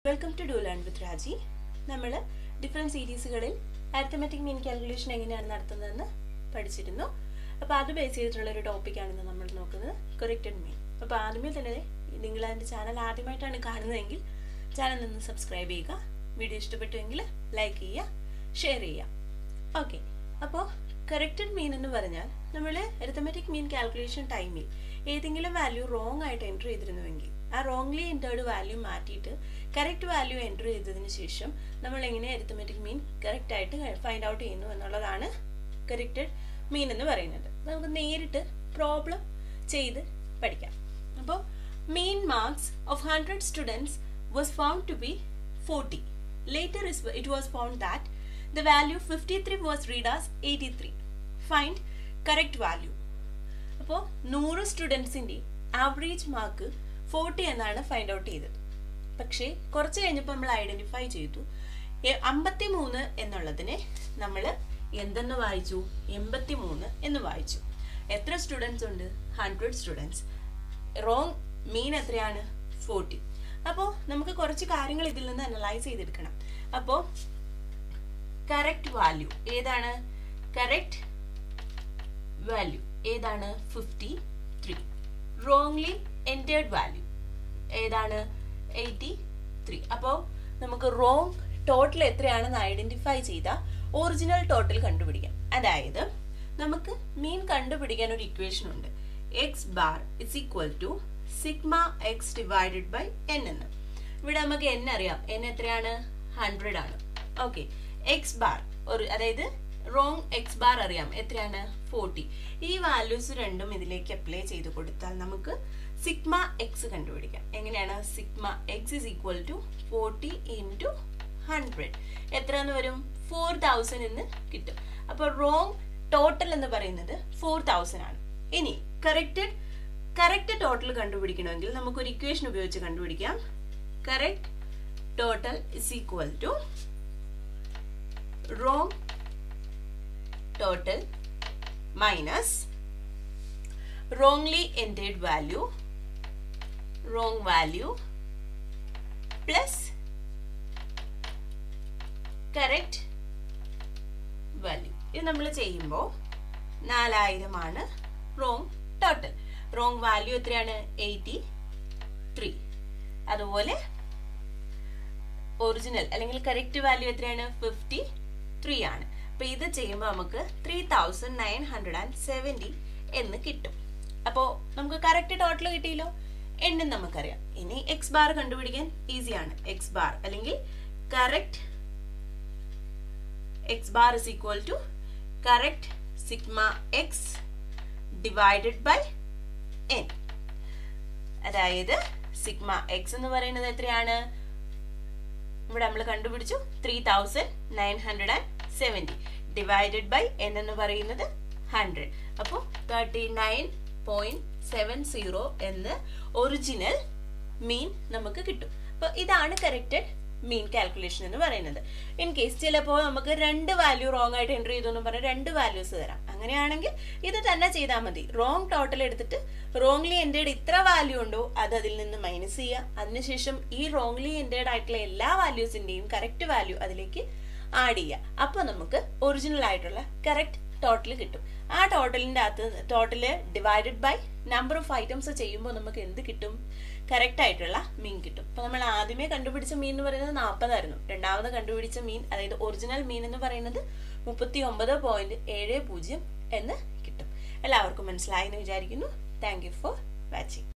welcome to do learn with Raji നമ്മൾ different സീരീസുകളിൽ arithmetic mean calculation എങ്ങനെയാണ് നടത്തുന്നതെന്ന് പഠിച്ചിരുന്നു അപ്പോൾ അത് ബേസ് ചെയ്തിട്ടുള്ള ഒരു ടോപ്പിക്കാണ് ഇന്ന് നമ്മൾ നോക്കുന്നത് കൊറക്റ്റഡ് മീൻ അപ്പോൾ ആദ്യമേ തന്നെ നിങ്ങൾ എൻ്റെ ചാനൽ ആദ്യമായിട്ടാണ് കാണുന്നതെങ്കിൽ ചാനൽ നിന്ന് സബ്സ്ക്രൈബ് ചെയ്യുക വീഡിയോ ഇഷ്ടപ്പെട്ടുവെങ്കിൽ ലൈക്ക് ചെയ്യുക ഷെയർ ചെയ്യുക ഓക്കെ അപ്പോൾ കറക്റ്റഡ് മീൻ എന്ന് പറഞ്ഞാൽ നമ്മൾ എറിത്തമെറ്റിക് മീൻ കാൽക്കുലേഷൻ ടൈമിൽ ഏതെങ്കിലും വാല്യൂ റോങ് ആയിട്ട് എൻ്റർ ചെയ്തിരുന്നുവെങ്കിൽ ആ റോങ്ലി എൻറ്റേർഡ് വാല്യൂ മാറ്റിയിട്ട് കറക്റ്റ് വാല്യൂ എൻ്റർ ചെയ്തതിന് ശേഷം നമ്മൾ എങ്ങനെ എറിത്തമെറ്റിക് മീൻ കറക്റ്റ് ആയിട്ട് ഫൈൻഡ് ഔട്ട് ചെയ്യുന്നു എന്നുള്ളതാണ് കറക്റ്റഡ് മീൻ എന്ന് പറയുന്നത് നമുക്ക് നേരിട്ട് പ്രോബ്ലം ചെയ്ത് പഠിക്കാം അപ്പോൾ mean marks of hundred students was found to be forty later it was found that the value 53 was read as 83 find correct value അപ്പോൾ നൂറ് സ്റ്റുഡൻസിൻ്റെ ആവറേജ് മാർക്ക് ഫോർട്ടി എന്നാണ് ഫൈൻഡ് ഔട്ട് ചെയ്തത് പക്ഷേ കുറച്ച് കഴിഞ്ഞപ്പോൾ നമ്മൾ ഐഡൻറ്റിഫൈ ചെയ്തു അമ്പത്തി മൂന്ന് എന്നുള്ളതിനെ നമ്മൾ എന്തെന്ന് വായിച്ചു എൺപത്തി മൂന്ന് എന്ന് വായിച്ചു എത്ര സ്റ്റുഡൻസ് ഉണ്ട് ഹൺഡ്രഡ് സ്റ്റുഡൻസ് റോങ് മീൻ എത്രയാണ് ഫോർട്ടി അപ്പോൾ നമുക്ക് കുറച്ച് കാര്യങ്ങൾ ഇതിൽ നിന്ന് അനലൈസ് ചെയ്തെടുക്കണം അപ്പോൾ കറക്റ്റ് വാല്യൂ ഏതാണ് കറക്റ്റ് വാല്യൂ ഏതാണ് fifty three wrongly entered value ഏതാണ് എയ്റ്റി ത്രീ അപ്പോൾ നമുക്ക് റോങ് ടോട്ടൽ എത്രയാണെന്ന് ഐഡന്റിഫൈ ചെയ്ത ഒറിജിനൽ ടോട്ടൽ കണ്ടുപിടിക്കാം അതായത് നമുക്ക് മീൻ കണ്ടുപിടിക്കാൻ ഒരു ഇക്വേഷൻ ഉണ്ട് x bar is equal to sigma x divided by n എന്ന് ഇവിടെ നമുക്ക് എൻ അറിയാം എൻ എത്രയാണ് ഹൺഡ്രഡ് ആണ് ഓക്കെ എക്സ് ബാർ ഒരു അതായത് റോങ് എക്സ് ബാർ അറിയാം എത്രയാണ് ഫോർട്ടി ഈ വാല്യൂസ് രണ്ടും ഇതിലേക്ക് അപ്ലൈ ചെയ്ത് കൊടുത്താൽ നമുക്ക് സിഗ്മ എക്സ് കണ്ടുപിടിക്കാം എങ്ങനെയാണ് sigma x is equal to forty into hundred എത്ര എന്ന് വരും ഫോർ തൗസൻഡ് എന്ന് കിട്ടും അപ്പോൾ റോങ് ടോട്ടൽ എന്ന് പറയുന്നത് ഫോർ തൗസൻഡ് ആണ് ഇനി കറക്റ്റഡ് കറക്റ്റ് ടോട്ടൽ കണ്ടുപിടിക്കണമെങ്കിൽ നമുക്ക് ഒരു ഇക്വേഷൻ ഉപയോഗിച്ച് കണ്ടുപിടിക്കാം correct total is equal to wrong total minus wrongly entered value wrong value plus correct value ഇത് നമ്മൾ ചെയ്യുമ്പോൾ നാലായിരമാണ് റോങ് ടോട്ടൽ റോങ് വാല്യൂ എത്രയാണ് എയ്റ്റി ത്രീ അതുപോലെ ഒറിജിനൽ അല്ലെങ്കിൽ കറക്റ്റ് വാല്യൂ എത്രയാണ് ഫിഫ്റ്റി ത്രീ ആണ് അപ്പൊ ഇത് ചെയ്യുമ്പോൾ നമുക്ക് three thousand nine hundred and seventy എന്ന് കിട്ടും അപ്പോൾ നമുക്ക് കറക്റ്റ് ടോട്ടൽ കിട്ടിയല്ലോ എണ്ണും നമുക്കറിയാം ഇനി എക്സ് ബാർ കണ്ടുപിടിക്കാൻ ഈസിയാണ് എക്സ് ബാർ അല്ലെങ്കിൽ correct x bar is equal to correct sigma x divided by n അതായത് സിഗ്മ എക്സ് എന്ന് പറയുന്നത് എത്രയാണ് ഇവിടെ നമ്മൾ കണ്ടുപിടിച്ചു three thousand nine hundred and seventy divided by n എന്ന് പറയുന്നത് ഹൺഡ്രഡ് അപ്പോൾ thirty nine point seven zero എന്ന് ഒറിജിനൽ മീൻ നമുക്ക് കിട്ടും അപ്പോൾ ഇതാണ് കറക്റ്റഡ് മീൻ കാൽക്കുലേഷൻ എന്ന് പറയുന്നത് ഇൻ കേസ് ചിലപ്പോൾ നമുക്ക് രണ്ട് വാല്യൂ റോങ് ആയിട്ട് എൻ്റർ ചെയ്തു എന്ന് പറഞ്ഞാൽ രണ്ട് വാല്യൂസ് തരാം അങ്ങനെയാണെങ്കിൽ ഇത് തന്നെ ചെയ്താൽ മതി റോങ് ടോട്ടൽ എടുത്തിട്ട് റോങ്ലി എൻറ്റേഡ് ഇത്ര വാല്യൂ ഉണ്ടോ അത് അതിൽ നിന്ന് മൈനസ് ചെയ്യുക അതിനുശേഷം ഈ റോങ്ലി എൻറ്റേഡ് ആയിട്ടുള്ള എല്ലാ വാല്യൂസിൻ്റെയും കറക്റ്റ് വാല്യൂ അതിലേക്ക് ആഡ് ചെയ്യുക അപ്പോൾ നമുക്ക് ഒറിജിനൽ ആയിട്ടുള്ള കറക്റ്റ് ടോട്ടൽ കിട്ടും ആ ടോട്ടലിൻ്റെ അകത്ത് total divided by number of items ചെയ്യുമ്പോൾ നമുക്ക് എന്ത് കിട്ടും കറക്റ്റ് ആയിട്ടുള്ള മീൻ കിട്ടും അപ്പോൾ നമ്മൾ ആദ്യമേ കണ്ടുപിടിച്ച മീൻ എന്ന് പറയുന്നത് നാൽപ്പതായിരുന്നു രണ്ടാമത് കണ്ടുപിടിച്ച മീൻ അതായത് ഒറിജിനൽ മീൻ എന്ന് പറയുന്നത് മുപ്പത്തി ഒമ്പത് പോയിന്റ് ഏഴ് പൂജ്യം എന്ന് കിട്ടും എല്ലാവർക്കും മനസ്സിലായി എന്ന് വിചാരിക്കുന്നു താങ്ക് യു ഫോർ വാച്ചിങ്